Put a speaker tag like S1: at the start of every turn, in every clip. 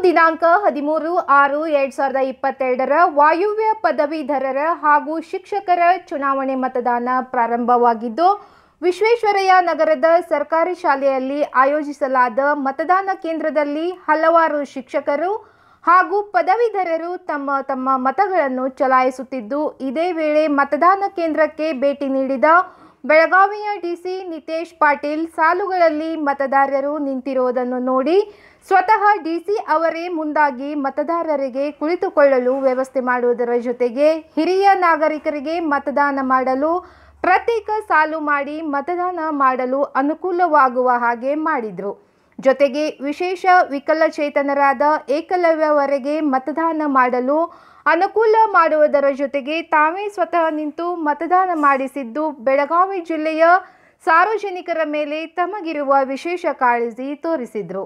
S1: ದಿನಾಂಕ ಹದಿಮೂರು ಆರು ಎರಡ್ ಸಾವಿರದ ಇಪ್ಪತ್ತೆರಡರ ವಾಯುವ್ಯ ಪದವೀಧರರ ಹಾಗೂ ಶಿಕ್ಷಕರ ಚುನಾವಣೆ ಮತದಾನ ಪ್ರಾರಂಭವಾಗಿದ್ದು ವಿಶ್ವೇಶ್ವರಯ್ಯ ನಗರದ ಸರ್ಕಾರಿ ಶಾಲೆಯಲ್ಲಿ ಆಯೋಜಿಸಲಾದ ಮತದಾನ ಕೇಂದ್ರದಲ್ಲಿ ಹಲವಾರು ಶಿಕ್ಷಕರು ಹಾಗೂ ಪದವೀಧರರು ತಮ್ಮ ತಮ್ಮ ಮತಗಳನ್ನು ಚಲಾಯಿಸುತ್ತಿದ್ದು ಇದೇ ವೇಳೆ ಮತದಾನ ಕೇಂದ್ರಕ್ಕೆ ಭೇಟಿ ನೀಡಿದ ಬೆಳಗಾವಿಯ ಡಿಸಿ ನಿತೇಶ್ ಪಾಟೀಲ್ ಸಾಲುಗಳಲ್ಲಿ ಮತದಾರರು ನಿಂತಿರುವುದನ್ನು ನೋಡಿ ಸ್ವತಃ ಡಿಸಿ ಅವರೇ ಮುಂದಾಗಿ ಮತದಾರರಿಗೆ ಕುಳಿತುಕೊಳ್ಳಲು ವ್ಯವಸ್ಥೆ ಮಾಡುವುದರ ಜೊತೆಗೆ ಹಿರಿಯ ನಾಗರಿಕರಿಗೆ ಮತದಾನ ಮಾಡಲು ಪ್ರತ್ಯೇಕ ಸಾಲು ಮಾಡಿ ಮತದಾನ ಮಾಡಲು ಅನುಕೂಲವಾಗುವ ಹಾಗೆ ಮಾಡಿದರು ಜೊತೆಗೆ ವಿಶೇಷ ವಿಕಲಚೇತನರಾದ ಏಕಲವ್ಯವರೆಗೆ ಮತದಾನ ಮಾಡಲು ಅನುಕೂಲ ಮಾಡುವುದರ ಜೊತೆಗೆ ತಾವೇ ಸ್ವತಃ ನಿಂತು ಮತದಾನ ಮಾಡಿಸಿದ್ದು ಬೆಳಗಾವಿ ಜಿಲ್ಲೆಯ ಸಾರ್ವಜನಿಕರ ಮೇಲೆ ತಮಗಿರುವ ವಿಶೇಷ ಕಾಳಜಿ ತೋರಿಸಿದರು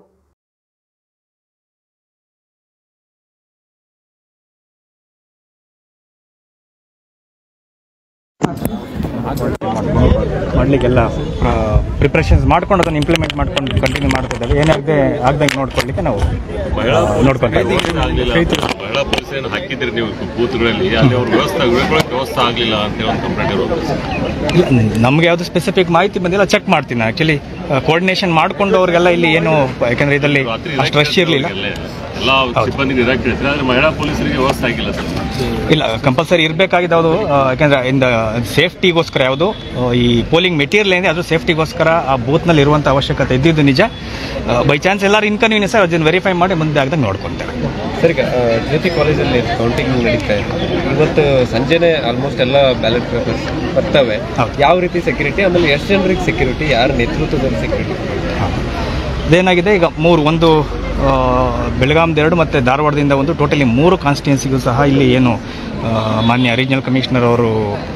S2: ಮಾಡಲಿಕ್ಕೆಲ್ಲ ಪ್ರಿಪ್ರೇಷನ್ಸ್ ಮಾಡ್ಕೊಂಡು ಅದನ್ನು ಇಂಪ್ಲಿಮೆಂಟ್ ಮಾಡ್ಕೊಂಡು ಕಂಟಿನ್ಯೂ ಮಾಡ್ತಿದ್ದೇವೆ ಏನಾಗದೆ ಆಗ್ದಂಗೆ ನೋಡ್ಕೊಳ್ಳಿಕ್ಕೆ ನಾವು
S3: ಮಹಿಳಾ
S2: ನೋಡ್ಕೊಂತಾ ಇದ್ದೀವಿ.
S3: ಆಗ್ಲಿಲ್ಲ ಮಹಿಳಾ ಪೊಲೀಸರನ್ನು ಹಾಕಿದ್ರಿ ನೀವು ಬೂತ್ಗಳಲ್ಲಿ ಅಲ್ಲಿ ಅವ್ರ ವ್ಯವಸ್ಥೆ ಉಳ್ಕೊಳ್ಳೋಕೆ ವ್ಯವಸ್ಥೆ ಆಗಲಿಲ್ಲ ಅಂತ ಹೇಳಿ ಒಂದು ಕಂಪ್ಲೇಂಟ್ ಇರೋದು
S2: ಇಲ್ಲ ನಮ್ಗೆ ಯಾವುದು ಸ್ಪೆಸಿಫಿಕ್ ಮಾಹಿತಿ ಬಂದಿಲ್ಲ ಚೆಕ್ ಮಾಡ್ತೀನಿ ಆ್ಯಕ್ಚುಲಿ ಕೋರ್ಡಿನೇಷನ್ ಮಾಡ್ಕೊಂಡು ಅವ್ರಿಗೆಲ್ಲ ಇಲ್ಲಿ ಏನು ಯಾಕಂದ್ರೆ ಇದರಲ್ಲಿ
S3: ರಾತ್ರಿ
S2: ಅಷ್ಟು ರಶ್ ಇರಲಿಲ್ಲ
S3: ಎಲ್ಲ ಸಿಬ್ಬಂದಿ ನಿರಾಕರಿಸಿದ್ರೆ ಆದ್ರೆ ಮಹಿಳಾ ಪೊಲೀಸರಿಗೆ ವ್ಯವಸ್ಥೆ ಆಗಿಲ್ಲ ಸರ್
S2: ಇಲ್ಲ ಕಂಪಲ್ಸರಿ ಇರಬೇಕಾಗಿದೆ ಯಾವುದು ಯಾಕಂದ್ರೆ ಇಂದ ಸೇಫ್ಟಿಗೋಸ್ಕರ ಯಾವುದು ಆ, ಈ ಪೋಲಿಂಗ್ ಮೆಟೀರಿಯಲ್ ಏನಿದೆ ಅದು ಸೇಫ್ಟಿಗೋಸ್ಕರ ಆ ಬೂತ್ನಲ್ಲಿ ಇರುವಂಥ ಅವಶ್ಯಕತೆ ಇದ್ದಿದ್ದು ನಿಜ ಬೈ ಚಾನ್ಸ್ ಎಲ್ಲರೂ ಇನ್ಕನ್ವೀನಿಯನ್ಸ್ ಅದನ್ನು ವೆರಿಫೈ ಮಾಡಿ ಮುಂದೆ ಆಗದಂಗೆ ನೋಡ್ಕೊಳ್ತೇವೆ
S4: ಸರ್ ಈಗ ಆ, ಜ್ಯೋತಿ ಕಾಲೇಜಲ್ಲಿ ಕೌಂಟಿಂಗ್ ನಡೀತಾ ಇದೆ ಇವತ್ತು ಸಂಜೆನೆ ಆಲ್ಮೋಸ್ಟ್ ಎಲ್ಲ ಬ್ಯಾಲೆಟ್ ಪೇಪರ್ಸ್ ಬರ್ತವೆ
S2: ಹೌದು.
S4: ಯಾವ ರೀತಿ ಸೆಕ್ಯೂರಿಟಿ ಆಮೇಲೆ ಎಷ್ಟು ಜನರಿಗೆ ಸೆಕ್ಯೂರಿಟಿ ಯಾರ ನೇತೃತ್ವದಲ್ಲಿ ಸೆಕ್ಯೂರಿಟಿ
S2: ಅದೇನಾಗಿದೆ ಈಗ ಮೂರು ಒಂದು ಆ, ಬೆಳಗಾಂದ ಎರಡು ಮತ್ತು ಧಾರವಾಡದಿಂದ ಒಂದು ಟೋಟಲಿ ಮೂರು ಕಾನ್ಸ್ಟಿಟ್ಯೂನ್ಸಿಗೂ ಸಹ ಇಲ್ಲಿ ಏನು ಆ, ಮಾನ್ಯ ರೀಜನಲ್ ಕಮಿಷನರ್ ಅವರು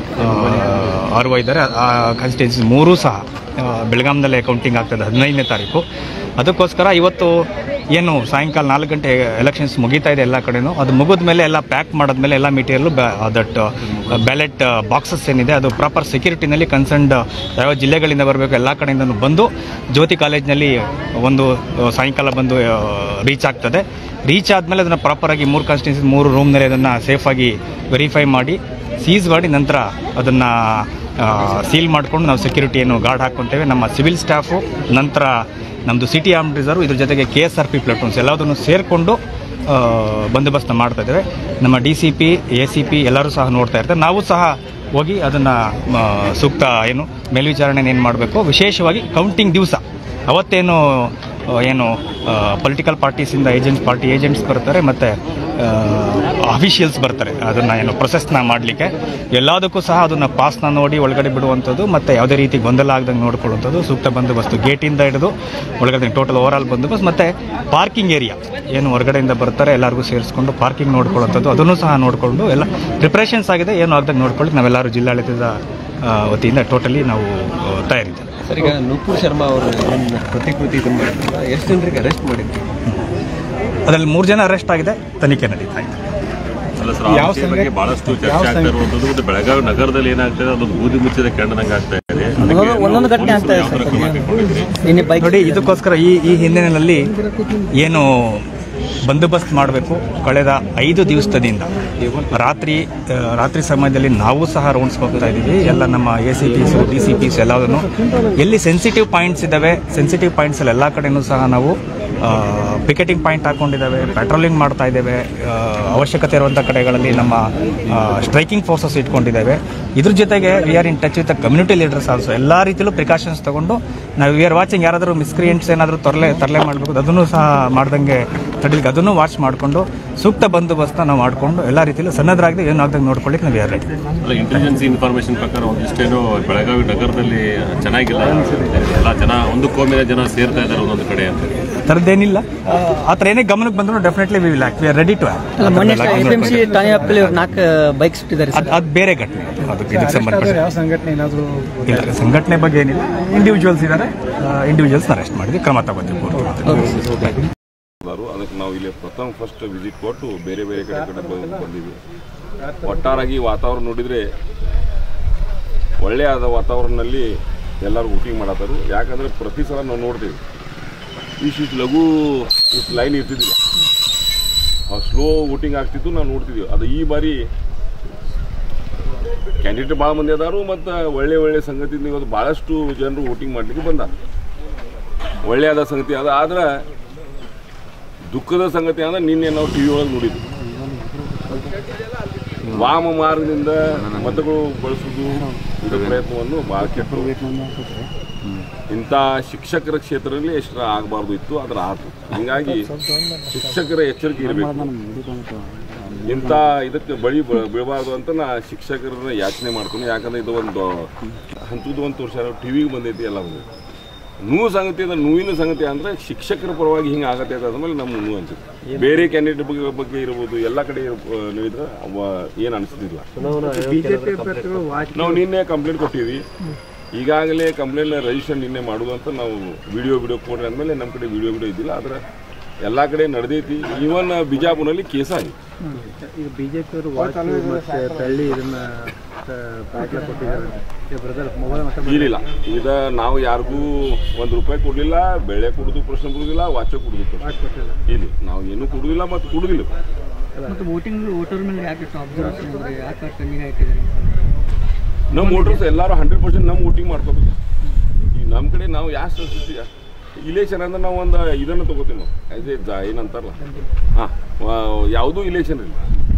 S2: ಆರ್ ಒ ಇದ್ದಾರೆ ಆ ಕಾನ್ಸ್ಟಿಟ್ಯೂನ್ಸಿ ಮೂರೂ ಸಹ ಆ, ಬೆಳಗಾಂದಲ್ಲೇ ಕೌಂಟಿಂಗ್ ಆಗ್ತದೆ ಹದಿನೈದನೇ ತಾರೀಕು ಅದಕ್ಕೋಸ್ಕರ ಇವತ್ತು ಏನು ಸಾಯಂಕಾಲ ನಾಲ್ಕು ಗಂಟೆ ಎಲೆಕ್ಷನ್ಸ್ ಮುಗೀತಾ ಇದೆ ಎಲ್ಲ ಕಡೆನೂ ಅದು ಮುಗಿದ ಮೇಲೆ ಎಲ್ಲ ಪ್ಯಾಕ್ ಮಾಡಿದ್ಮೇಲೆ ಎಲ್ಲ ಮೆಟೀರಿಯಲ್ ದಟ್ ಬ್ಯಾಲೆಟ್ ಬಾಕ್ಸಸ್ ಏನಿದೆ ಅದು ಪ್ರಾಪರ್ ಸೆಕ್ಯೂರಿಟಿನಲ್ಲಿ ಕನ್ಸರ್ನ್ಡ್ ಯಾವ ಜಿಲ್ಲೆಗಳಿಂದ ಬರಬೇಕು ಎಲ್ಲ ಕಡೆಯಿಂದನೂ ಬಂದು ಜ್ಯೋತಿ ಕಾಲೇಜ್ನಲ್ಲಿ ಒಂದು ಆ, ಸಾಯಂಕಾಲ ಬಂದು ರೀಚ್ ಆಗ್ತದೆ ರೀಚ್ ಆದಮೇಲೆ ಅದನ್ನು ಪ್ರಾಪರಾಗಿ ಮೂರು ಕಾನ್ಸ್ಟಿಟ್ಯೂನ್ಸಿ ಮೂರು ರೂಮ್ನಲ್ಲಿ ಅದನ್ನು ಸೇಫಾಗಿ ವೆರಿಫೈ ಮಾಡಿ ಸೀಸ್ ಮಾಡಿ ನಂತರ ಅದನ್ನು ಸೀಲ್ ಮಾಡ್ಕೊಂಡು ನಾವು ಸೆಕ್ಯೂರಿಟಿ ಏನು ಗಾರ್ಡ್ ಹಾಕ್ಕೊತೇವೆ ನಮ್ಮ ಸಿವಿಲ್ ಸ್ಟಾಫು ನಂತರ ನಮ್ಮದು ಸಿಟಿ ಆರ್ಮ್ ರಿಸರ್ವ್ ಇದ್ರ ಜೊತೆಗೆ K S R P platoons ಎಲ್ಲದನ್ನು ಸೇರಿಕೊಂಡು ಬಂದೋಬಸ್ತ ಮಾಡ್ತಾ ಇದ್ದೇವೆ ನಮ್ಮ D C P A C P ಎಲ್ಲರೂ ಸಹ ನೋಡ್ತಾ ಇರ್ತಾರೆ ನಾವು ಸಹ ಹೋಗಿ ಅದನ್ನು ಸೂಕ್ತ ಏನು ಮೇಲ್ವಿಚಾರಣೆ ಏನು ಮಾಡಬೇಕು ವಿಶೇಷವಾಗಿ ಕೌಂಟಿಂಗ್ ದಿವಸ ಅವತ್ತೇನು ಆ, ಏನು ಪೊಲಿಟಿಕಲ್ ಪಾರ್ಟೀಸಿಂದ ಏಜೆಂಟ್ಸ್ ಪಾರ್ಟಿ ಏಜೆಂಟ್ಸ್ ಬರ್ತಾರೆ ಮತ್ತು ಅಫಿಷಿಯಲ್ಸ್ ಬರ್ತಾರೆ ಅದನ್ನು ಏನು ಪ್ರೊಸೆಸ್ನ ಮಾಡಲಿಕ್ಕೆ ಎಲ್ಲದಕ್ಕೂ ಸಹ ಅದನ್ನು ಪಾಸ್ನ ನೋಡಿ ಒಳಗಡೆ ಬಿಡುವಂಥದ್ದು ಮತ್ತು ಯಾವುದೇ ರೀತಿ ಗೊಂದಲ ಆಗದಂಗೆ ನೋಡ್ಕೊಳ್ಳುವಂಥದ್ದು ಸೂಕ್ತ ಬಂದೋಬಸ್ತು ಗೇಟಿಂದ ಹಿಡಿದು ಒಳಗಡೆ ಟೋಟಲ್ ಓವರ್ ಆಲ್ ಬಂದೋಬಸ್ತ್ ಮತ್ತು ಪಾರ್ಕಿಂಗ್ ಏರಿಯಾ ಏನು ಹೊರಗಡೆಯಿಂದ ಬರ್ತಾರೆ ಎಲ್ಲರಿಗೂ ಸೇರಿಸ್ಕೊಂಡು ಪಾರ್ಕಿಂಗ್ ನೋಡ್ಕೊಳ್ಳುವಂಥದ್ದು ಅದನ್ನು ಸಹ ನೋಡಿಕೊಂಡು ಎಲ್ಲ ಪ್ರಿಪ್ರೇಷನ್ಸ್ ಆಗಿದೆ ಏನು ಆಗ್ದಂಗೆ ನೋಡ್ಕೊಳ್ಳಿ ನಾವೆಲ್ಲರೂ ಜಿಲ್ಲಾಡಳಿತದ ಆ, ವತಿಯಿಂದ ಟೋಟಲಿ ನಾವು ಆ, ತಯಾರಿದ್ದೇವೆ
S4: ಸರ್ ಈಗ ನೂಪುರ್ ಶರ್ಮಾ ಅವರು ಇದನ್ನ ಪ್ರತಿಕೃತಿ ಇದನ್ನು ಮಾಡಿದ್ರಲ್ಲ ಎಷ್ಟು ಜನರಿಗೆ ಅರೆಸ್ಟ್ ಮಾಡಿದ್ರು
S2: ಅದರಲ್ಲಿ ಮೂರು ಜನ ಅರೆಸ್ಟ್ ಆಗಿದೆ ತನಿಖೆ ನಡೀತಾ ಇದೆ
S3: ಅಲ್ಲ ಸರ್ ಆ ವಿಷಯ ಬಗ್ಗೆ ಬಹಳಷ್ಟು ಚರ್ಚೆ ಆಗ್ತಾ ಇರುವಂತದ್ದು ಮತ್ತು ಬೆಳಗಾವಿ ನಗರದಲ್ಲಿ ಏನಾಗ್ತಾ ಇದೆ ಅದೊಂದು ಬೂದಿ ಮುಚ್ಚಿದ ಕೆಂಡದಂಗೆ ಆಗ್ತಾ ಇದೆ ಅದಕ್ಕೆ
S5: ಒಂದೊಂದು ಘಟನೆ ಆಗ್ತಾ ಇದೆ
S3: ಯಾವ ಥರ ಕ್ರಮ ಕೈಗೊಂಡಿದ್ರಿ?
S5: ನಿನ್ನೆ ಬೈಕ್
S2: ನೋಡಿ ಇದಕ್ಕೋಸ್ಕರ ಈ ಈ ಹಿನ್ನೆಲೆಯಲ್ಲಿ ಏನು ಬಂದೋಬಸ್ತ್ ಮಾಡಬೇಕು ಕಳೆದ ಐದು ದಿವಸದಿಂದ ರಾತ್ರಿ ಆ, ರಾತ್ರಿ ಸಮಯದಲ್ಲಿ ನಾವು ಸಹ ರೌಂಡ್ಸ್ ಹೋಗ್ತಾ ಇದ್ದೀವಿ ಎಲ್ಲ ನಮ್ಮ A C Ps D C Ps ಎಲ್ಲದನ್ನು ಎಲ್ಲಿ ಸೆನ್ಸಿಟಿವ್ ಪಾಯಿಂಟ್ಸ್ ಇದ್ದಾವೆ ಸೆನ್ಸಿಟಿವ್ ಪಾಯಿಂಟ್ಸಲ್ಲಿ ಎಲ್ಲ ಕಡೆನೂ ಸಹ ನಾವು ಪಿಕೆಟಿಂಗ್ ಪಾಯಿಂಟ್ ಹಾಕೊಂಡಿದ್ದಾವೆ ಪೆಟ್ರೋಲಿಂಗ್ ಮಾಡ್ತಾ ಇದ್ದೇವೆ ಆ, ಅವಶ್ಯಕತೆ ಇರುವಂಥ ಕಡೆಗಳಲ್ಲಿ ನಮ್ಮ ಸ್ಟ್ರೈಕಿಂಗ್ ಫೋರ್ಸಸ್ ಇಟ್ಕೊಂಡಿದ್ದೇವೆ ಇದ್ರ ಜೊತೆಗೆ we are in touch with community leaders also ಎಲ್ಲ ರೀತಿಯಲ್ಲೂ ಪ್ರಿಕಾಷನ್ಸ್ ತಗೊಂಡು ನಾವು ವಿ ಆರ್ ವಾಚಿಂಗ್ ಯಾರಾದರೂ ಮಿಸ್ಕ್ರಿಯೆಂಟ್ಸ್ ಏನಾದರೂ ತರಲೆ ತರಲೆ ಮಾಡಬೇಕು ಅದನ್ನು ಸಹ ಮಾಡ್ದಂಗೆ ತಡಿಲಿಕ್ಕೆ ಅದನ್ನು ವಾಚ್ ಮಾಡಿಕೊಂಡು ಸೂಕ್ತ ಬಂದೋಬಸ್ತ ನಾವು ಮಾಡಿಕೊಂಡು ಎಲ್ಲ ರೀತಿಯಲ್ಲೂ ಸನ್ನದ್ರಾಗದೆ ಏನು ಆಗ್ದಂಗೆ ನೋಡ್ಕೊಳ್ಳಿಕ್ಕೆ ನಾವು ಯಾರು ರೆಡಿ
S3: ಅಲ್ಲ ಇಂಟೆಲಿಜೆನ್ಸ್ ಇನ್ಫಾರ್ಮೇಶನ್ ಪ್ರಕಾರ ಒಂದಿಷ್ಟೇನು ಬೆಳಗಾವಿ ನಗರದಲ್ಲಿ ಚೆನ್ನಾಗಿಲ್ಲ ಎಲ್ಲ ಜನ ಒಂದು ಕೋಮಿನ ಜನ ಸೇರ್ತಾ ಇದ್ದಾರೆ ಒಂದೊಂದು ಕಡೆ ಅಂತ
S2: ಥರದ್ದೇನಿಲ್ಲ ಆ, ಆ ಥರ ಏನೇ ಗಮನಕ್ಕೆ ಬಂದರೂ definitely we will act we are ready to
S5: ಅಲ್ಲ ಮೊನ್ನೆ ಎಫ್ ಎಂ ಸಿ ಠಾಣೆ ವ್ಯಾಪ್ತಿಯಲ್ಲಿ ಇವ್ರು ನಾಲ್ಕು ಬೈಕ್ ಸುಟ್ಟಿದ್ದಾರೆ
S2: ಅದು ಅದು ಬೇರೆ ಘಟನೆ ಅದು. ಅದಕ್ಕೆ ಇದಕ್ಕೆ ಸಂಬಂಧಪಟ್ಟ
S6: ಯಾವ ಸಂಘಟನೆ ಏನಾದರೂ
S2: ಇಲ್ಲ ಸಂಘಟನೆ ಬಗ್ಗೆ ಏನಿಲ್ಲ ಇಂಡಿವಿಜುವಲ್ಸ್ ಇದ್ದಾರೆ ಇಂಡಿವಿಜುವಲ್ಸ್ನ ಅರೆಸ್ಟ್ ಮಾಡಿದ್ವಿ ಕ್ರಮ ತಗೋತೀವಿ
S7: ಅವರು ಅದಕ್ಕೆ ನಾವು ಇಲ್ಲಿ ಪ್ರಥಮ ಫಸ್ಟ್ ವಿಸಿಟ್ ಕೊಟ್ಟು ಬೇರೆ ಬೇರೆ ಕಡೆ ಕಡೆ ಬಂದ್- ಬಂದಿದ್ವಿ ಒಟ್ಟಾರಾಗಿ ವಾತಾವರಣ ನೋಡಿದರೆ ಒಳ್ಳೆಯಾದ ವಾತಾವರಣದಲ್ಲಿ ಎಲ್ಲರೂ ಬುಕಿಂಗ್ ಮಾಡತ್ತಾರು ಯಾಕಂದರೆ ಪ್ರತಿ ಸಲ ನಾವು ನೋಡ್ತೀವಿ ಇಷ್ಟು ಲಘು ಇಷ್ಟು ಲೈನ್ ಇರ್ತಿದ್ದಿಲ್ಲ ಸ್ಲೋ ವೋಟಿಂಗ್ ಆಗ್ತಿತ್ತು ನಾವು ನೋಡ್ತಿದ್ವಿ ಅದು ಈ ಬಾರಿ ಕ್ಯಾಂಡಿಡೇಟ್ ಭಾಳ ಮಂದಿ ಅದಾರು ಮತ್ತು ಒಳ್ಳೆ ಒಳ್ಳೆ ಸಂಗತಿಯಿಂದ ಇವತ್ತು ಭಾಳಷ್ಟು ಜನರು ವೋಟಿಂಗ್ ಮಾಡಲಿಕ್ಕೆ ಬಂದಾರ ಒಳ್ಳೆಯದ ಸಂಗತಿ ಅದ ಆದ್ರೆ ದುಃಖದ ಸಂಗತಿ ಅಂದ್ರೆ ನಿನ್ನೆ ನಾವು ಟಿ ವಿ ಒಳಗೆ ನೋಡಿದ್ವಿ ವಾಮ ಮಾರ್ಗದಿಂದ ಮತಗಳು ಬಳಸುವುದು ಇದರ ಪ್ರಯತ್ನವನ್ನು ಭಾಳ ಕೆಟ್ಟರು ಇಂಥ ಶಿಕ್ಷಕರ ಕ್ಷೇತ್ರದಲ್ಲಿ ಎಷ್ಟರ ಆಗಬಾರ್ದು ಇತ್ತು ಅದರ ಆತು ಹಿಂಗಾಗಿ ಶಿಕ್ಷಕರ ಎಚ್ಚರಿಕೆ ಇರಬೇಕು ಇಂಥ ಇದಕ್ಕೆ ಬಳಿ ಬ- ಬೀಳಬಾರ್ದು ಅಂತ ನಾ ಶಿಕ್ಷಕರನ್ನ ಯಾಚನೆ ಮಾಡ್ತೀನಿ ಯಾಕಂದ್ರೆ ಇದು ಒಂದು ಹಂತದ ಒಂದು ತೋರ್ಸ್ಯಾರ ಟಿವಿಗೆ ಬಂದೈತಿ ಎಲ್ಲ ಬಂದೈತಿ ನೋವು ಸಂಗತಿ ಅಂದ್ರೆ ನೋವಿನ ಸಂಗತಿ ಅಂದ್ರೆ ಶಿಕ್ಷಕರ ಪರವಾಗಿ ಹಿಂಗೆ ಆಗತ್ತೆ ಅಂತ ಆದ್ಮೇಲೆ ನಮ್ಮ ನೋವು ಅನ್ಸುತ್ತೆ ಬೇರೆ ಕ್ಯಾಂಡಿಡೇಟ್ ಬಗ್ಗೆ ಬಗ್ಗೆ ಇರ್ಬೋದು ಎಲ್ಲ ಕಡೆ ನೋಡಿದ್ರೆ ಏನು ಅನಿಸ್ತಿಲ್ಲ ನಾವು ನಿನ್ನೆ ಕಂಪ್ಲೇಂಟ್ ಕೊಟ್ಟಿವಿ ಈಗಾಗಲೇ ಕಂಪ್ಲೇಂಟ್ ರಿಜಿಸ್ಟ್ರೇಷನ್ ನಿನ್ನೆ ಮಾಡುದು ಅಂತ ನಾವು ವಿಡಿಯೋ ವಿಡಿಯೋ ಕೊಡ್ರಿ ಅಂದಮೇಲೆ ನಮ್ಮ ಕಡೆ ವಿಡಿಯೋ ವಿಡಿಯೋ ಇದ್ದಿಲ್ಲ ಆದ್ರೆ ಎಲ್ಲ ಕಡೆ ನಡೆದೈತಿ ಈವನ್ ಬಿಜಾಪುರಲ್ಲಿ ಕೇಸ್ ಆಗಿದೆ
S5: ಈಗ ಬಿಜೆಪಿ ಅವರು ವಾಚ್ ಮತ್ತೆ ಬೆಳ್ಳಿ ಇದನ್ನ ಬಾಟ್ಲ ಕೊಟ್ಟಿದ್ದಾರೆ ಬ್ರದರ್ ಮೊಬೈಲ್ ಮತ್ತೆ
S7: ಇಲ್ಲಿಲ್ಲ ಇದ ನಾವು ಯಾರಿಗೂ ಒಂದು ರೂಪಾಯಿ ಕೊಡಲಿಲ್ಲ ಬೆಳೆ ಕೊಡೋದು ಪ್ರಶ್ನೆ ಕೊಡುದಿಲ್ಲ ವಾಚ ಕೊಡೋದು ಪ್ರಶ್ನೆ ಇಲ್ಲಿ ನಾವು ಏನೂ ಕೊಡುದಿಲ್ಲ ಮತ್ತು ಕೊಡುದಿಲ್ಲ
S5: ಮತ್ತು ವೋಟಿಂಗ್ ವೋಟರ್ ಮೇಲೆ ಯಾಕೆ ಅಬ್ಸರ್ವೇಷನ್ ಅಂದ್ರೆ ಯಾಕೆ ಕಣ್ಣಿಗೆ ಹಾಕಿದ್ದಾರೆ
S7: ನಮ್ಮ ವೋಟರ್ಸ್ ಎಲ್ಲರೂ ಹಂಡ್ರೆಡ್ ಪರ್ಸೆಂಟ್ ನಮ್ಮ ವೋಟಿಂಗ್ ಮಾಡ್ಕೋಬೇಕು ಈಗ ನಮ್ಮ ಕಡೆ ನಾವು ಯಾವ ಸಂಸ್ಕೃತಿ ಇಲೆಕ್ಷನ್ ಅಂದ್ರೆ ನಾವು ಒಂದು ಇದನ್ನು ತಗೋತೀವಿ ನಾವು ಆ್ಯಸ್ ಎ ಜ ಏನಂತಾರಲ್ಲ ಹಾಂ ಯಾವುದೂ ಇಲೆಕ್ಷನ್ ಇಲ್ಲ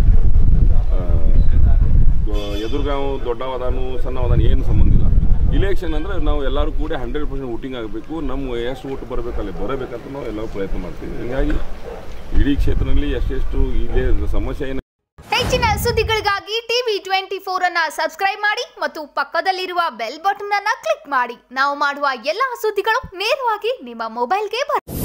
S7: ಎದುರುಗಾವ್ ದೊಡ್ಡವದಾನು ಸಣ್ಣವದಾನು ಏನು ಸಂಬಂಧ ಇಲ್ಲ ಇಲೆಕ್ಷನ್ ಅಂದ್ರೆ ನಾವು ಎಲ್ಲರೂ ಕೂಡ ಹಂಡ್ರೆಡ್ ಪರ್ಸೆಂಟ್ ವೋಟಿಂಗ್ ಆಗಬೇಕು ನಮ್ಮ ಎಷ್ಟು ವೋಟ್ ಬರಬೇಕು ಅಲ್ಲಿ ಬರಬೇಕಂತ ನಾವು ಎಲ್ಲರೂ ಪ್ರಯತ್ನ ಮಾಡ್ತೀವಿ ಹೀಗಾಗಿ ಇಡೀ ಕ್ಷೇತ್ರದಲ್ಲಿ ಎಷ್ಟೆಷ್ಟು ಇಲ್ಲೇ ಸಮಸ್ಯೆ ಏನು
S6: ಹೆಚ್ಚಿನ ಸುದ್ದಿಗಳಿಗಾಗಿ ಟಿವಿ ಟ್ವೆಂಟಿ ಫೋರ್ ಅನ್ನ ಸಬ್ಸ್ಕ್ರೈಬ್ ಮಾಡಿ ಮತ್ತು ಪಕ್ಕದಲ್ಲಿರುವ ಬೆಲ್ ಬಟನ್ ಅನ್ನ ಕ್ಲಿಕ್ ಮಾಡಿ ನಾವು ಮಾಡುವ ಎಲ್ಲಾ ಸುದ್ದಿಗಳು ನೇರವಾಗಿ ನಿಮ್ಮ ಮೊಬೈಲ್ಗೆ ಬರುತ್ತೆ